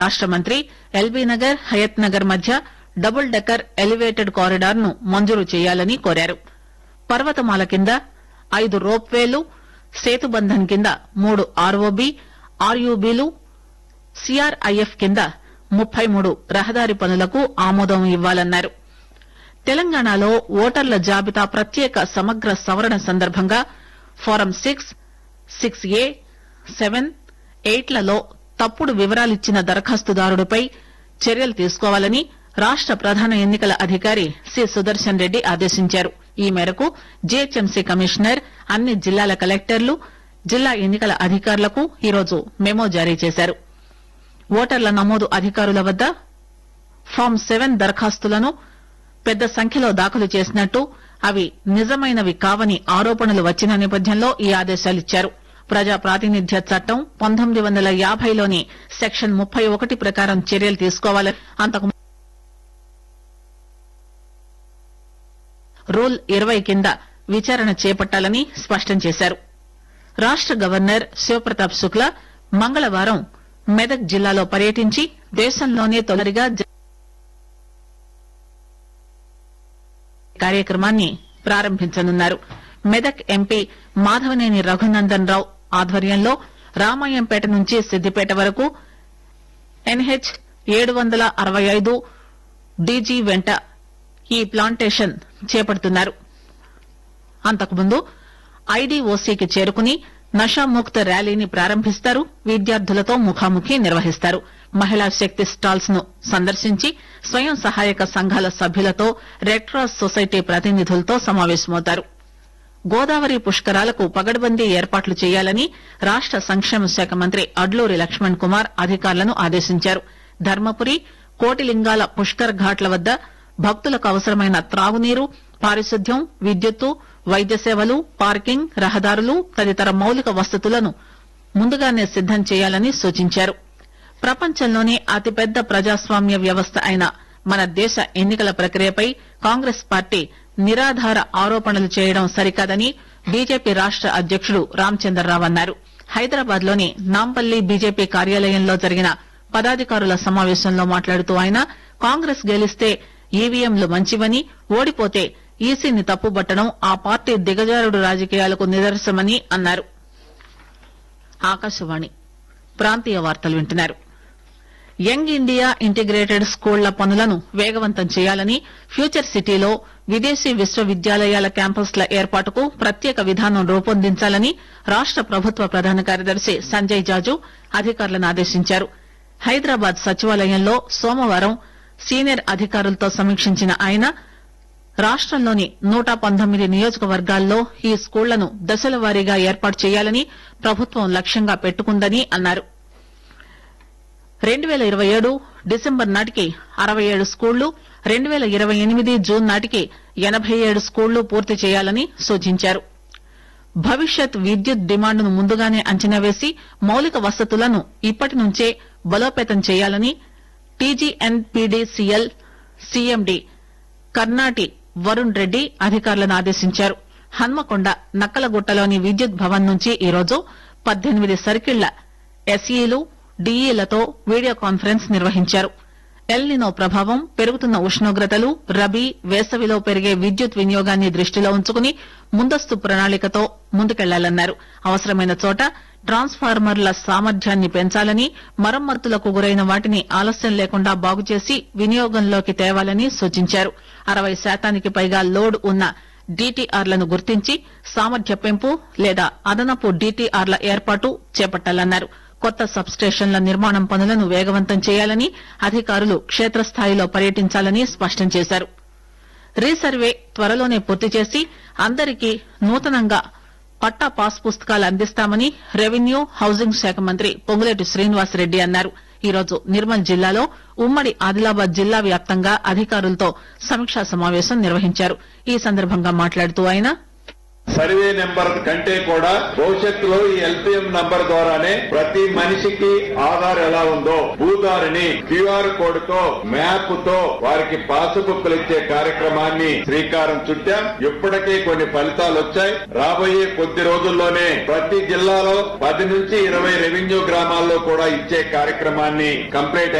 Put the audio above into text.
రాష్ట మంత్రి ఎల్బీ నగర్ హయత్ నగర్ మధ్య డబుల్ డెక్కర్ ఎలివేటెడ్ కారిడార్ ను మంజూరు చేయాలని కోరారు పర్వతమాల కింద ఐదు రోప్ వేలు సేతుబంధన్ కింద మూడు ఆర్ఓబి ఆర్యూబీలు సిఆర్ఐఎఫ్ కింద ముప్పై మూడు రహదారి పనులకు ఆమోదం ఇవ్వాలన్నారు తెలంగాణలో ఓటర్ల జాబితా ప్రత్యేక సమగ్ర సవరణ సందర్భంగా form six six A seven ఎయిట్లలో తప్పుడు వివరాలిచ్చిన దరఖాస్తుదారుడిపై చర్యలు తీసుకోవాలని రాష్ట ప్రధాన ఎన్నికల అధికారి సి సుదర్శన్ రెడ్డి ఆదేశించారు ఈ మేరకు జీహెచ్ఎంసీ కమిషనర్ అన్ని జిల్లాల కలెక్టర్లు జిల్లా ఎన్నికల అధికారులకు ఈరోజు మెమో జారీ చేశారు ఓటర్ల నమోదు అధికారుల వద్ద ఫామ్ సెవెన్ దరఖాస్తులను పెద్ద సంఖ్యలో దాఖలు చేసినట్టు అవి నిజమైనవి కావని ఆరోపణలు వచ్చిన నేపథ్యంలో ఈ ఆదేశాలిచ్చారు ప్రజా ప్రాతినిధ్య చట్టం పంతొమ్మిది వందల యాభైలోని సెక్షన్ ముప్పై ఒకటి ప్రకారం చర్యలు తీసుకోవాలని అంతకు రూల్ ఇరవై కింద విచారణ చేపట్టాలని స్పష్టం చేశారు రాష్ట గవర్నర్ శివప్రతాప్ శుక్లా మంగళవారం మెదక్ జిల్లాలో పర్యటించి దేశంలోనే తొలరిగా జ- కార్యక్రమాన్ని ప్రారంభించనున్నారు మెదక్ ఎంపీ మాధవనేని రఘునందన్ రావు ఆధ్వర్యంలో రామాయంపేట నుంచి సిద్దిపేట వరకు ఎన్హెచ్ ఏడు వందల అరవై ఐదు డీజీ వెంట ఈ ప్లాంటేషన్ చేపడుతున్నారు అంతకుముందు ఐడీఓసీకి చేరుకుని నషాముక్త ర్యాలీని ప్రారంభిస్తారు విద్యార్థులతో ముఖాముఖి నిర్వహిస్తారు మహిళా శక్తి స్టాల్స్ ను సందర్శించి స్వయం సహాయక సంఘాల సభ్యులతో రెడ్ క్రాస్ సొసైటీ ప్రతినిధులతో సమావేశమవుతారు గోదావరి పుష్కరాలకు పగడ్బందీ ఏర్పాట్లు చేయాలని రాష్ట సంక్షేమ శాఖ మంత్రి అడ్లూరి లక్ష్మణ్ కుమార్ అధికారులను ఆదేశించారు ధర్మపురి కోటిలింగాల పుష్కర్ ఘాట్ల వద్ద భక్తులకు అవసరమైన త్రాగునీరు పారిశుద్ధ్యం విద్యుత్తు వైద్య సేవలు పార్కింగ్ రహదారులు తదితర మౌలిక వసతులను ముందుగానే సిద్దం చేయాలని సూచించారు ప్రపంచంలోనే అతిపెద్ద ప్రజాస్వామ్య వ్యవస్థ అయిన మన దేశ ఎన్నికల ప్రక్రియపై కాంగ్రెస్ పార్టీ నిరాధార ఆరోపణలు చేయడం సరికాదని బీజేపీ రాష్ట అధ్యకుడు రామచంద్రరావు అన్నారు హైదరాబాద్ లోని నాంపల్లి బీజేపీ కార్యాలయంలో జరిగిన పదాధికారుల సమావేశంలో మాట్లాడుతూ ఆయన కాంగ్రెస్ గెలిస్తే ఈవీఎంలు మంచివని ఓడిపోతే ఈసీని తప్పుబట్టడం ఆ పార్టీ దిగజారుడు రాజకీయాలకు నిదర్శనమని అన్నారు ఆకాశవాణి ప్రాంతీయ వార్తలు వింటున్నారు యంగ్ ఇండియా ఇంటిగ్రేటెడ్ స్కూళ్ల పనులను వేగవంతం చేయాలని ఫ్యూచర్ సిటీలో విదేశీ విశ్వవిద్యాలయాల క్యాంపస్ల ఏర్పాటుకు ప్రత్యేక విధానం రూపొందించాలని రాష్ట ప్రభుత్వ ప్రధాన కార్యదర్శి సంజయ్ జాజు అధికారులను ఆదేశించారు హైదరాబాద్ సచివాలయంలో సోమవారం సీనియర్ అధికారులతో సమీక్షించిన ఆయన రాష్టంలోని నూట పంతొమ్మిది నియోజకవర్గాల్లో ఈ స్కూళ్లను దశల వారీగా ఏర్పాటు చేయాలని ప్రభుత్వం లక్ష్యంగా పెట్టుకుందని అన్నారు రెండు పేల ఇరవై ఏడు డిసెంబర్ నాటికి అరవై ఏడు స్కూళ్లు రెండు పేల ఇరవై ఎనిమిది జూన్ నాటికి ఎనబై ఏడు స్కూళ్లు పూర్తి చేయాలని సూచించారు భవిష్యత్ విద్యుత్ డిమాండ్ను ముందుగానే అంచనా వేసి మౌలిక వసతులను ఇప్పటి నుంచే బలోపేతం చేయాలని టీజీఎన్పీడీసీఎల్ సీఎండీ కర్నాటి వరుణ్ రెడ్డి అధికారులను ఆదేశించారు హన్మకొండ నక్కలగుట్టలోని విద్యుత్ భవన్ నుంచి ఈరోజు పద్దెనిమిది సర్కిళ్ల ఎస్ఈలు డీఈలతో వీడియో కాన్ఫరెన్స్ నిర్వహించారు ఎల్నినో ప్రభావం పెరుగుతున్న ఉష్ణోగ్రతలు రబీ వేసవిలో పెరిగే విద్యుత్ వినియోగాన్ని దృష్టిలో ఉంచుకుని ముందస్తు ప్రణాళికతో ముందుకెళ్లాలన్నారు అవసరమైన చోట ట్రాన్స్ఫార్మర్ల సామర్థ్యాన్ని పెంచాలని మరమ్మతులకు గురైన వాటిని ఆలస్యం లేకుండా బాగుచేసి వినియోగంలోకి తేవాలని సూచించారు అరవై శాతానికి పైగా లోడ్ ఉన్న డీటీఆర్లను గుర్తించి సామర్థ్య పెంపు లేదా అదనపు డీటీఆర్ల ఏర్పాటు చేపట్టాలన్నారు కొత్త సబ్స్టేషన్ల నిర్మాణం పనులను వేగవంతం చేయాలని అధికారులు క్షేత్రస్థాయిలో పర్యటించాలని స్పష్టం చేశారు రీసర్వే త్వరలోనే పూర్తి చేసి అందరికీ నూతనంగా పట్టా పాస్ పుస్తకాలు అందిస్తామని రెవెన్యూ హౌసింగ్ శాఖ మంత్రి పొంగులేటి శ్రీనివాసరెడ్డి అన్నారు ఈరోజు నిర్మల్ జిల్లాలో ఉమ్మడి ఆదిలాబాద్ జిల్లా వ్యాప్తంగా అధికారులతో సమీక్షా సమావేశం నిర్వహించారు ఈ సందర్భంగా మాట్లాడుతూ ఆయన సర్వే నెంబర్ కంటే కూడా భవిష్యత్తులో ఈ ఎల్పిఎం నంబర్ ద్వారానే ప్రతి మనిషికి ఆధార్ ఎలా ఉందో భూదారిని క్యూఆర్ కోడ్ తో మ్యాప్ తో వారికి పాస్ బుక్లు ఇచ్చే కార్యక్రమాన్ని శ్రీకారం చుట్టాం ఇప్పటికే కొన్ని ఫలితాలు వచ్చాయి రాబోయే కొద్ది రోజుల్లోనే ప్రతి జిల్లాలో పది నుంచి ఇరవై రెవెన్యూ గ్రామాల్లో కూడా ఇచ్చే కార్యక్రమాన్ని కంప్లీట్